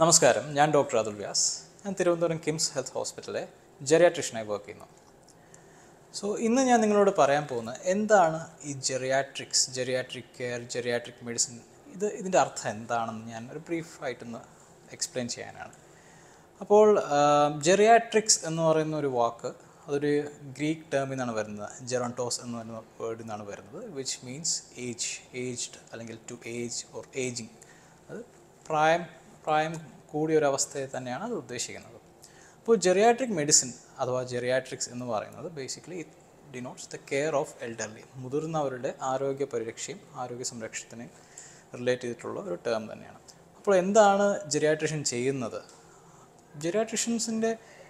നമസ്കാരം ഞാൻ ഡോക്ടർ അതുൽ വ്യാസ് ഞാൻ തിരുവനന്തപുരം കിംസ് ഹെൽത്ത് ഹോസ്പിറ്റലിലെ ജെറിയാട്രിഷനായി വർക്ക് ചെയ്യുന്നു സോ ഇന്ന് ഞാൻ നിങ്ങളോട് പറയാൻ പോകുന്നത് എന്താണ് ഈ geriatrics geriatric care geriatric medicine ഇത് ഇതിൻ്റെ അർത്ഥം എന്താണെന്ന് ഞാൻ ഒരു ബ്രീഫായിട്ടൊന്ന് എക്സ്പ്ലെയിൻ ചെയ്യാനാണ് അപ്പോൾ ജെറിയാട്രിക്സ് എന്ന് പറയുന്ന ഒരു വാക്ക് അതൊരു ഗ്രീക്ക് ടേമിൽ നിന്നാണ് വരുന്നത് ജെറോണ്ടോസ് എന്ന് പറയുന്ന വേർഡിൽ നിന്നാണ് വരുന്നത് വിച്ച് മീൻസ് ഏജ് ഏജ്ഡ് അല്ലെങ്കിൽ ടു ഏജ് ഓർ ഏജിങ് അത് പ്രായം പ്രായം കൂടിയ ഒരു അവസ്ഥയെ തന്നെയാണ് അത് ഉദ്ദേശിക്കുന്നത് അപ്പോൾ ജെറിയാട്രിക് മെഡിസിൻ അഥവാ ജെറിയാട്രിക്സ് എന്ന് പറയുന്നത് basically it denotes the care of elderly മുതിർന്നവരുടെ ആരോഗ്യ പരിരക്ഷയും ആരോഗ്യ സംരക്ഷണത്തിനെയും റിലേറ്റ് ചെയ്തിട്ടുള്ള ഒരു ടേം തന്നെയാണ് അപ്പോൾ എന്താണ് ജെറിയാട്രിഷ്യൻ ചെയ്യുന്നത് ജെറിയാട്രിഷ്യൻസിൻ്റെ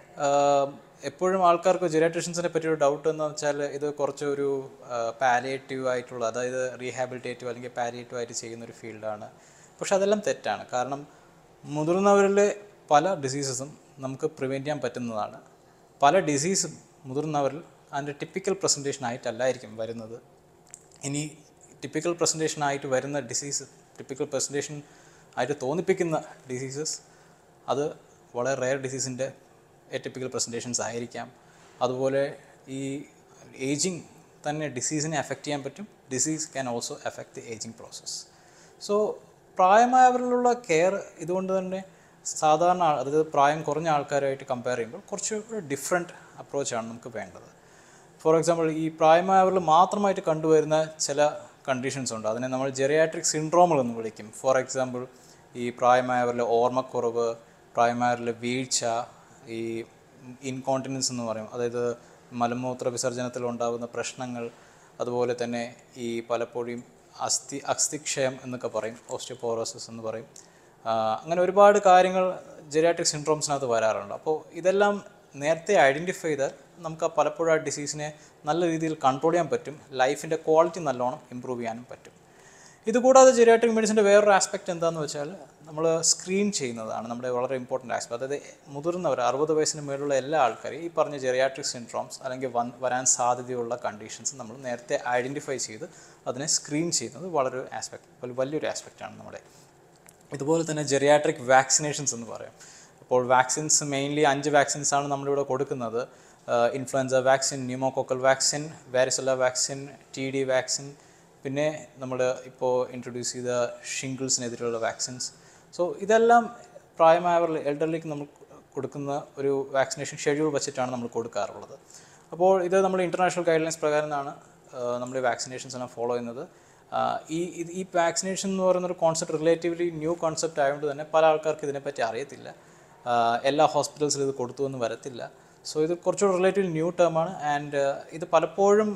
എപ്പോഴും ആൾക്കാർക്ക് ജെറിയാട്രിഷ്യൻസിനെ പറ്റിയൊരു ഡൗട്ട് എന്ന് വെച്ചാൽ ഇത് കുറച്ചൊരു പാലിയേറ്റീവ് ആയിട്ടുള്ള അതായത് റീഹാബിലിറ്റേറ്റീവ് അല്ലെങ്കിൽ പാലിയേറ്റീവ് ആയിട്ട് ചെയ്യുന്ന ഒരു ഫീൽഡാണ് പക്ഷെ അതെല്ലാം തെറ്റാണ് കാരണം മുതിർന്നവരിലെ പല ഡിസീസസും നമുക്ക് പ്രിവെൻറ്റ് ചെയ്യാൻ പറ്റുന്നതാണ് പല ഡിസീസും മുതിർന്നവരിൽ അതിൻ്റെ ടിപ്പിക്കൽ പ്രസൻറ്റേഷൻ ആയിട്ടല്ലായിരിക്കും വരുന്നത് ഇനി ടിപ്പിക്കൽ പ്രസൻറ്റേഷൻ ആയിട്ട് വരുന്ന ഡിസീസ് ടിപ്പിക്കൽ പ്രസൻറ്റേഷൻ ആയിട്ട് തോന്നിപ്പിക്കുന്ന ഡിസീസസ് അത് വളരെ റെയർ ഡിസീസിൻ്റെ എറ്റിപ്പിക്കൽ പ്രസൻറ്റേഷൻസ് ആയിരിക്കാം അതുപോലെ ഈ ഏജിങ് തന്നെ ഡിസീസിനെ എഫക്റ്റ് ചെയ്യാൻ പറ്റും disease can also affect the ageing process so പ്രായമായവരിലുള്ള കെയർ ഇതുകൊണ്ട് തന്നെ സാധാരണ ആൾ- അതായത് പ്രായം കുറഞ്ഞ ആൾക്കാരുമായിട്ട് കമ്പയർ ചെയ്യുമ്പോൾ കുറച്ച് ഒരു ഡിഫറെൻറ്റ് അപ്രോച്ചാണ് നമുക്ക് വേണ്ടത് ഫോർ എക്സാമ്പിൾ ഈ പ്രായമായവരിൽ മാത്രമായിട്ട് കണ്ടുവരുന്ന ചില കണ്ടീഷൻസ് ഉണ്ട് അതിനെ നമ്മൾ ജെറിയാട്രിക് സിൻഡ്രോമുകൾ എന്ന് വിളിക്കും ഫോർ എക്സാമ്പിൾ ഈ പ്രായമായവരിലെ ഓർമ്മക്കുറവ് പ്രായമായവരിലെ വീഴ്ച ഈ ഇൻകോണ്ടിനൻസ് എന്ന് പറയും അതായത് മലമൂത്ര വിസർജനത്തിൽ ഉണ്ടാകുന്ന പ്രശ്നങ്ങൾ അതുപോലെ തന്നെ ഈ പലപ്പോഴും അസ്ഥി അസ്ഥിക്ഷയം എന്നൊക്കെ പറയും ഓസ്റ്റിയോപോറോസിസ് എന്ന് പറയും ആ, അങ്ങനെ ഒരുപാട് കാര്യങ്ങൾ ജെറിയാട്രിക് സിൻഡ്രോംസിനകത്ത് വരാറുണ്ട് അപ്പോൾ ഇതെല്ലാം നേരത്തെ ഐഡൻറ്റിഫൈ ചെയ്താൽ നമുക്ക് ആ പലപ്പോഴും ആ ഡിസീസിനെ നല്ല രീതിയിൽ കൺട്രോൾ ചെയ്യാൻ പറ്റും ലൈഫിൻ്റെ ക്വാളിറ്റി നല്ലോണം ഇമ്പ്രൂവ് ചെയ്യാനും പറ്റും ഇതുകൂടാതെ ജെറിയാട്രിക് മെഡിസിൻ്റെ വേറൊരു ആസ്പെക്റ്റ് എന്താണെന്ന് വെച്ചാൽ നമ്മൾ സ്ക്രീൻ ചെയ്യുന്നതാണ് നമ്മുടെ വളരെ ഇമ്പോർട്ടൻ്റ് ആസ്പെക്ട് അതായത് മുതിർന്നവർ അറുപത് വയസ്സിന് മേലുള്ള എല്ലാ ആൾക്കാരും ഈ പറഞ്ഞ ജെറിയാട്രിക് സിൻഡ്രോംസ് അല്ലെങ്കിൽ വൻ വരാൻ സാധ്യതയുള്ള കണ്ടീഷൻസ് നമ്മൾ നേരത്തെ ഐഡൻറ്റിഫൈ ചെയ്ത് അതിനെ സ്ക്രീൻ ചെയ്യുന്നത് വളരെ ആസ്പെക്ട് വലിയൊരു ആസ്പെക്റ്റാണ് നമ്മുടെ ഇതുപോലെ തന്നെ ജെറിയാട്രിക് വാക്സിനേഷൻസ് എന്ന് പറയും അപ്പോൾ വാക്സിൻസ് മെയിൻലി അഞ്ച് വാക്സിൻസ് ആണ് നമ്മളിവിടെ കൊടുക്കുന്നത് influenza vaccine pneumococcal vaccine varicella vaccine T D vaccine പിന്നെ നമ്മൾ ഇപ്പോൾ ഇൻട്രൊഡ്യൂസ് ചെയ്ത ഷിംഗിൾസിനെതിരെയുള്ള വാക്സിൻസ് സോ ഇതെല്ലാം പ്രായമായവരിൽ എൽഡർലിക്ക് നമ്മൾ കൊടുക്കുന്ന ഒരു വാക്സിനേഷൻ ഷെഡ്യൂൾ വെച്ചിട്ടാണ് നമ്മൾ കൊടുക്കാറുള്ളത് അപ്പോൾ ഇത് നമ്മൾ ഇൻ്റർനാഷണൽ ഗൈഡ് ലൈൻസ് പ്രകാരമാണ് നമ്മൾ ഈ വാക്സിനേഷൻസ് എല്ലാം ഫോളോ ചെയ്യുന്നത് ആഹ് ഈ ഇത് ഈ വാക്സിനേഷൻ എന്ന് പറയുന്ന ഒരു കോൺസെപ്റ്റ് റിലേറ്റീവ്ലി ന്യൂ കോൺസെപ്റ്റ് ആയതുകൊണ്ട് തന്നെ പല ആൾക്കാർക്ക് ഇതിനെപ്പറ്റി അറിയത്തില്ല ആഹ് എല്ലാ ഹോസ്പിറ്റൽസിലും ഇത് കൊടുത്തു എന്ന് വരത്തില്ല സോ ഇത് കുറച്ചുകൂടി റിലേറ്റീവ് ന്യൂ ടേമാണ് ആൻഡ് ഇത് പലപ്പോഴും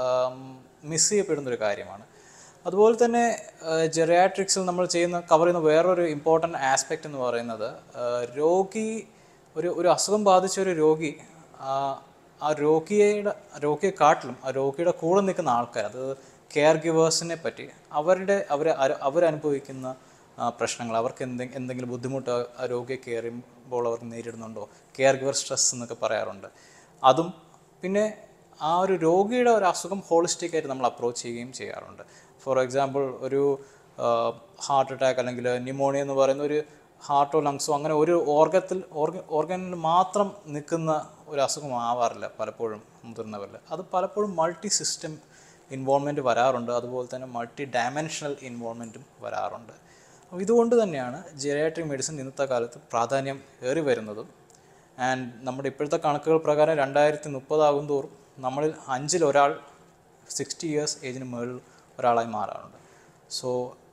മിസ് ചെയ്യപ്പെടുന്ന ഒരു കാര്യമാണ് അതുപോലെ തന്നെ ജെറിയാട്രിക്സിൽ നമ്മൾ ചെയ്യുന്ന കവർ ചെയ്യുന്ന വേറൊരു ഇമ്പോർട്ടൻ്റ് ആസ്പെക്റ്റ് എന്ന് പറയുന്നത് ആഹ് രോഗി ഒരു ഒരു അസുഖം ബാധിച്ച ഒരു രോഗി ആ- ആ രോഗിയുടെ രോഗിയെ കാട്ടിലും ആ രോഗിയുടെ കൂടെ നിൽക്കുന്ന ആൾക്കാർ അത് കെയർ ഗിവേഴ്സിനെ പറ്റി അവരുടെ അവർ അവരനുഭവിക്കുന്ന ആ, പ്രശ്നങ്ങൾ അവർക്ക് എന്തെങ്കിലും എന്തെങ്കിലും ബുദ്ധിമുട്ട് ആ- ആ രോഗിയെ കെയർ ചെയ്യുമ്പോൾ അവർക്ക് നേരിടുന്നുണ്ടോ കെയർ ഗിവർ സ്ട്രെസ് എന്നൊക്കെ പറയാറുണ്ട് അതും പിന്നെ ആ ഒരു രോഗിയുടെ ഒരു അസുഖം ഹോളിസ്റ്റിക് ആയിട്ട് നമ്മൾ അപ്രോച്ച് ചെയ്യുകയും ചെയ്യാറുണ്ട് ഫോർ എക്സാമ്പിൾ ഒരു ഹാർട്ട് അറ്റാക്ക് അല്ലെങ്കിൽ ന്യൂമോണിയ എന്ന് പറയുന്ന ഒരു ഹാർട്ടോ ലങ്സോ അങ്ങനെ ഒരു ഓർഗത്തിൽ ഓർഗ ഓർഗനിൽ മാത്രം നിൽക്കുന്ന ഒരു അസുഖം ആവാറില്ല പലപ്പോഴും മുതിർന്നവരിൽ അത് പലപ്പോഴും മൾട്ടി സിസ്റ്റം ഇൻവോൾവ്മെൻറ്റ് വരാറുണ്ട് അതുപോലെ തന്നെ മൾട്ടി ഡയമെൻഷണൽ ഇൻവോൾവ്മെൻറ്റും വരാറുണ്ട് അപ്പോൾ ഇതുകൊണ്ട് തന്നെയാണ് ജെറിയാട്രിക് മെഡിസിൻ ഇന്നത്തെ കാലത്ത് പ്രാധാന്യം ഏറി വരുന്നതും ആൻഡ് നമ്മുടെ ഇപ്പോഴത്തെ കണക്കുകൾ പ്രകാരം രണ്ടായിരത്തി മുപ്പതാകും തോറും നമ്മളിൽ അഞ്ചിൽ ഒരാൾ സിക്സ്റ്റി ഇയേഴ്സ് ഏജിന് മുകളിൽ ഒരാളായി മാറാറുണ്ട് സോ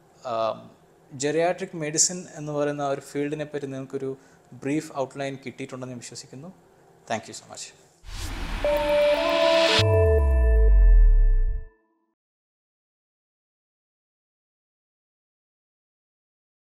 ജെറിയാട്രിക് മെഡിസിൻ എന്ന് പറയുന്ന ആ ഒരു ഫീൽഡിനെ പറ്റി നിങ്ങൾക്കൊരു ബ്രീഫ് ഔട്ട്ലൈൻ കിട്ടിയിട്ടുണ്ടെന്ന് ഞാൻ വിശ്വസിക്കുന്നു താങ്ക് യു സോ മച്ച്